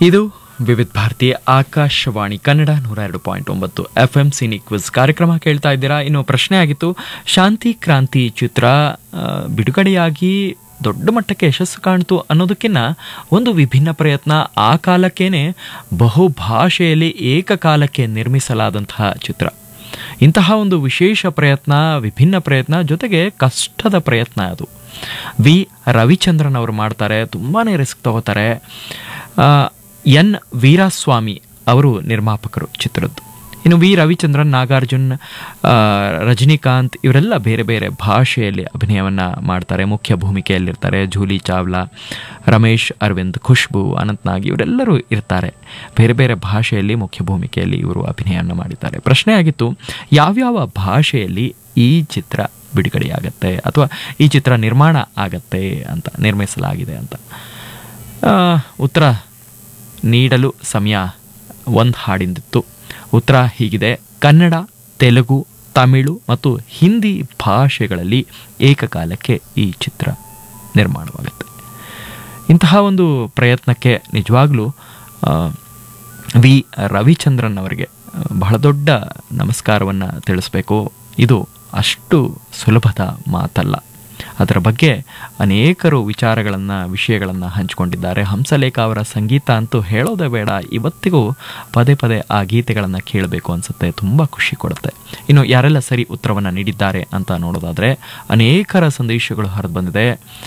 ಇದು ವಿವಿಧ ಭಾರತಿ ಆಕಾಶವಾಣಿ ಕನ್ನಡ ನೂರ ಎರಡು ಪಾಯಿಂಟ್ ಒಂಬತ್ತು ಎಫ್ ಎಂ ಸಿನಿ ಕ್ವಿಜ್ ಕಾರ್ಯಕ್ರಮ ಕೇಳ್ತಾ ಇದ್ದೀರಾ ಇನ್ನು ಪ್ರಶ್ನೆ ಆಗಿತ್ತು ಶಾಂತಿ ಕ್ರಾಂತಿ ಚಿತ್ರ ಆ, ಬಿಡುಗಡೆಯಾಗಿ ದೊಡ್ಡ ಮಟ್ಟಕ್ಕೆ ಯಶಸ್ಸು ಕಾಣ್ತು ಅನ್ನೋದಕ್ಕಿಂತ ಒಂದು ವಿಭಿನ್ನ ಪ್ರಯತ್ನ ಆ ಕಾಲಕ್ಕೇನೆ ಬಹುಭಾಷೆಯಲ್ಲಿ ಏಕಕಾಲಕ್ಕೆ ನಿರ್ಮಿಸಲಾದಂತಹ ಚಿತ್ರ ಇಂತಹ ಒಂದು ವಿಶೇಷ ಪ್ರಯತ್ನ ವಿಭಿನ್ನ ಪ್ರಯತ್ನ ಜೊತೆಗೆ ಕಷ್ಟದ ಪ್ರಯತ್ನ ಅದು ವಿ ರವಿಚಂದ್ರನ್ ಅವರು ಮಾಡ್ತಾರೆ ತುಂಬಾನೇ ರಿಸ್ಕ್ ತಗೋತಾರೆ ಆ, ಎನ್ ವೀರಾಸ್ವಾಮಿ ಅವರು ನಿರ್ಮಾಪಕರು ಚಿತ್ರದ್ದು ಇನ್ನು ವಿ ರವಿಚಂದ್ರನ್ ನಾಗಾರ್ಜುನ್ ಆ, ರಜನಿಕಾಂತ್ ಇವರೆಲ್ಲ ಬೇರೆ ಬೇರೆ ಭಾಷೆಯಲ್ಲಿ ಅಭಿನಯವನ್ನ ಮಾಡ್ತಾರೆ ಮುಖ್ಯ ಭೂಮಿಕೆಯಲ್ಲಿರ್ತಾರೆ ಜೂಲಿ ಚಾವ್ಲಾ ರಮೇಶ್ ಅರವಿಂದ್ ಖುಷ್ಬು ಅನಂತ್ನಾಗ್ ಇವರೆಲ್ಲರೂ ಇರ್ತಾರೆ ಬೇರೆ ಬೇರೆ ಭಾಷೆಯಲ್ಲಿ ಮುಖ್ಯ ಭೂಮಿಕೆಯಲ್ಲಿ ಇವರು ಅಭಿನಯವನ್ನು ಮಾಡಿದ್ದಾರೆ ಪ್ರಶ್ನೆ ಆಗಿತ್ತು ಯಾವ್ಯಾವ ಭಾಷೆಯಲ್ಲಿ ಈ ಚಿತ್ರ ಬಿಡುಗಡೆಯಾಗತ್ತೆ ಅಥವಾ ಈ ಚಿತ್ರ ನಿರ್ಮಾಣ ಆಗತ್ತೆ ಅಂತ ನಿರ್ಮಿಸಲಾಗಿದೆ ಅಂತ ಆ, ಉತ್ತರ ನೀಡಲು ಸಮಯ ಒಂದು ಹಾಡಿಂದಿತ್ತು ಉತ್ತರ ಹೀಗಿದೆ ಕನ್ನಡ ತೆಲುಗು ತಮಿಳು ಮತ್ತು ಹಿಂದಿ ಭಾಷೆಗಳಲ್ಲಿ ಏಕಕಾಲಕ್ಕೆ ಈ ಚಿತ್ರ ನಿರ್ಮಾಣವಾಗುತ್ತೆ ಇಂತಹ ಒಂದು ಪ್ರಯತ್ನಕ್ಕೆ ನಿಜವಾಗ್ಲೂ ಆ, ವಿ ರವಿಚಂದ್ರನ್ ಅವರಿಗೆ ಆ, ಬಹಳ ದೊಡ್ಡ ನಮಸ್ಕಾರವನ್ನು ತಿಳಿಸ್ಬೇಕು ಇದು ಅಷ್ಟು ಸುಲಭದ ಮಾತಲ್ಲ ಅದರ ಬಗ್ಗೆ ಅನೇಕರು ವಿಚಾರಗಳನ್ನು ವಿಷಯಗಳನ್ನು ಹಂಚಿಕೊಂಡಿದ್ದಾರೆ ಹಂಸಲೇಖ ಅವರ ಸಂಗೀತ ಅಂತೂ ಹೇಳೋದೇ ಬೇಡ ಇವತ್ತಿಗೂ ಪದೇ ಪದೇ ಆ ಗೀತೆಗಳನ್ನು ಕೇಳಬೇಕು ಅನಿಸುತ್ತೆ ತುಂಬ ಖುಷಿ ಕೊಡುತ್ತೆ ಇನ್ನು ಯಾರೆಲ್ಲ ಸರಿ ಉತ್ತರವನ್ನು ನೀಡಿದ್ದಾರೆ ಅಂತ ನೋಡೋದಾದರೆ ಅನೇಕರ ಸಂದೇಶಗಳು ಹರಿದು ಬಂದಿದೆ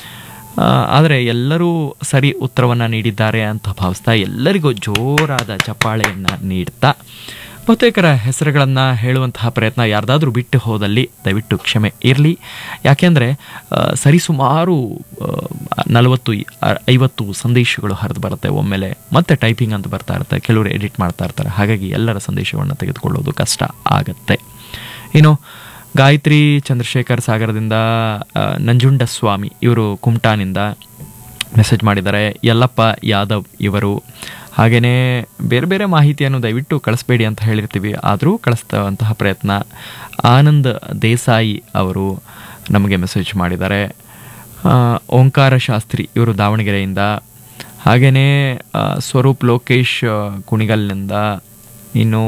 ಆದರೆ ಎಲ್ಲರೂ ಸರಿ ಉತ್ತರವನ್ನು ನೀಡಿದ್ದಾರೆ ಅಂತ ಭಾವಿಸ್ತಾ ಎಲ್ಲರಿಗೂ ಜೋರಾದ ಚಪ್ಪಾಳೆಯನ್ನು ನೀಡ್ತಾ ಬಹುತೇಕರ ಹೆಸರುಗಳನ್ನು ಹೇಳುವಂತಹ ಪ್ರಯತ್ನ ಯಾರ್ದಾದ್ರೂ ಬಿಟ್ಟು ಹೋದಲ್ಲಿ ದಯವಿಟ್ಟು ಕ್ಷಮೆ ಇರಲಿ ಯಾಕೆಂದರೆ ಸರಿಸುಮಾರು ನಲವತ್ತು ಐವತ್ತು ಸಂದೇಶಗಳು ಹರಿದು ಬರುತ್ತೆ ಒಮ್ಮೆಲೆ ಮತ್ತೆ ಟೈಪಿಂಗ್ ಅಂತ ಬರ್ತಾ ಇರುತ್ತೆ ಕೆಲವರು ಎಡಿಟ್ ಮಾಡ್ತಾ ಇರ್ತಾರೆ ಹಾಗಾಗಿ ಎಲ್ಲರ ಸಂದೇಶವನ್ನು ತೆಗೆದುಕೊಳ್ಳೋದು ಕಷ್ಟ ಆಗತ್ತೆ ಇನ್ನು ಗಾಯತ್ರಿ ಚಂದ್ರಶೇಖರ್ ಸಾಗರದಿಂದ ಆ, ನಂಜುಂಡಸ್ವಾಮಿ ಇವರು ಕುಮಟಾನಿಂದ ಮೆಸೇಜ್ ಮಾಡಿದ್ದಾರೆ ಯಲ್ಲಪ್ಪ ಯಾದವ್ ಇವರು ಹಾಗೆಯೇ ಬೇರೆ ಬೇರೆ ಮಾಹಿತಿಯನ್ನು ದಯವಿಟ್ಟು ಕಳಿಸ್ಬೇಡಿ ಅಂತ ಹೇಳಿರ್ತೀವಿ ಆದರೂ ಕಳಿಸ್ತವಂತಹ ಪ್ರಯತ್ನ ಆನಂದ್ ದೇಸಾಯಿ ಅವರು ನಮಗೆ ಮೆಸೇಜ್ ಮಾಡಿದ್ದಾರೆ ಆ, ಓಂಕಾರ ಶಾಸ್ತ್ರಿ ಇವರು ದಾವಣಗೆರೆಯಿಂದ ಹಾಗೆಯೇ ಆ, ಸ್ವರೂಪ್ ಲೋಕೇಶ್ ಆ, ಕುಣಿಗಲ್ನಿಂದ ಇನ್ನು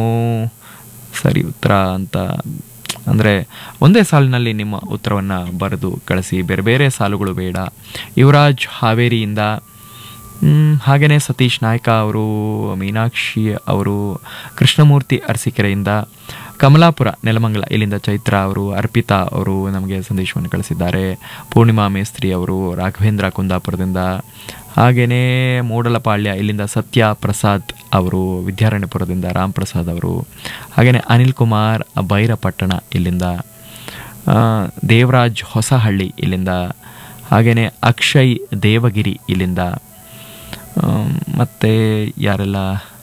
ಸರಿ ಉತ್ತರ ಅಂತ ಅಂದರೆ ಒಂದೇ ಸಾಲಿನಲ್ಲಿ ನಿಮ್ಮ ಉತ್ತರವನ್ನು ಬರೆದು ಕಳಿಸಿ ಬೇರೆ ಬೇರೆ ಸಾಲುಗಳು ಬೇಡ ಯುವರಾಜ್ ಹಾವೇರಿಯಿಂದ ಮ್, ಹಾಗೆಯೇ ಸತೀಶ್ ನಾಯ್ಕ ಅವರು ಮೀನಾಕ್ಷಿ ಅವರು ಕೃಷ್ಣಮೂರ್ತಿ ಅರಸೀಕೆರೆಯಿಂದ ಕಮಲಾಪುರ ನೆಲಮಂಗಲ ಇಲ್ಲಿಂದ ಚೈತ್ರ ಅವರು ಅರ್ಪಿತಾ ಅವರು ನಮಗೆ ಸಂದೇಶವನ್ನು ಕಳಿಸಿದ್ದಾರೆ ಪೂರ್ಣಿಮಾ ಮೇಸ್ತ್ರಿ ಅವರು ರಾಘವೇಂದ್ರ ಕುಂದಾಪುರದಿಂದ ಹಾಗೆಯೇ ಮೂಡಲಪಾಳ್ಯ ಇಲ್ಲಿಂದ ಸತ್ಯ ಪ್ರಸಾದ್ ಅವರು ವಿದ್ಯಾರಣ್ಯಪುರದಿಂದ ರಾಮ್ ಪ್ರಸಾದ್ ಅವರು ಹಾಗೆಯೇ ಅನಿಲ್ ಕುಮಾರ್ ಬೈರಪಟ್ಟಣ ಇಲ್ಲಿಂದ ಆ, ದೇವರಾಜ್ ಹೊಸಹಳ್ಳಿ ಇಲ್ಲಿಂದ ಹಾಗೆಯೇ ಅಕ್ಷಯ್ ದೇವಗಿರಿ ಇಲ್ಲಿಂದ ಆಮ್, ಮತ್ತೆ ಯಾರೆಲ್ಲ